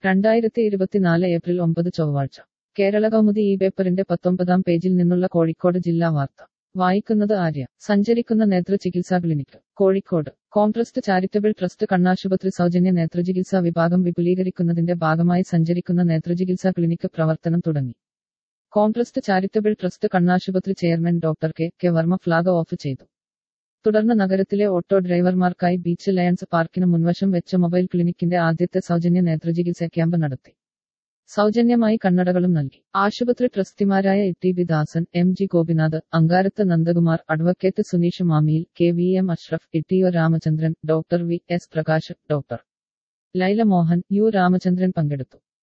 രണ്ടായിരത്തി ഇരുപത്തിനാല് ഏപ്രിൽ ഒമ്പത് ചൊവ്വാഴ്ച കേരള കൗമുദി ഈ പേപ്പറിന്റെ പത്തൊമ്പതാം പേജിൽ നിന്നുള്ള കോഴിക്കോട് ജില്ലാ വാർത്ത വായിക്കുന്നത് ആര്യ സഞ്ചരിക്കുന്ന നേതൃ ചികിത്സാ clinic Kozhikode Comtrust charitable trust കണ്ണാശുപത്രി സൗജന്യ നേത്രചികിത്സാ വിഭാഗം വിപുലീകരിക്കുന്നതിന്റെ ഭാഗമായി സഞ്ചരിക്കുന്ന നേത്രചികിത്സാ ക്ലിനിക്ക് പ്രവർത്തനം തുടങ്ങി കോംട്രസ്റ്റ് ചാരിറ്റബിൾ ട്രസ്റ്റ് കണ്ണാശുപത്രി chairman doctor K K Varma flag off ചെയ്തു തുടർന്ന് നഗരത്തിലെ ഓട്ടോ ഡ്രൈവർമാർക്കായി ബീച്ച് ലയൺസ് പാർക്കിന് മുൻവശം വെച്ച മൊബൈൽ ക്ലിനിക്കിന്റെ ആദ്യത്തെ സൗജന്യ നേത്രചികിത്സാ ക്യാമ്പ് നടത്തി സൗജന്യമായി കണ്ണടകളും നൽകി ആശുപത്രി ട്രസ്റ്റിമാരായ E T B Dasan M G Gopinath Ankarath Nandakumar advocate Suneesh Mamiyil K V M Ashraf E T O Ramachandran doctor V S Prakash doctor Laila Mohan U Ramachandran പങ്കെടുത്തു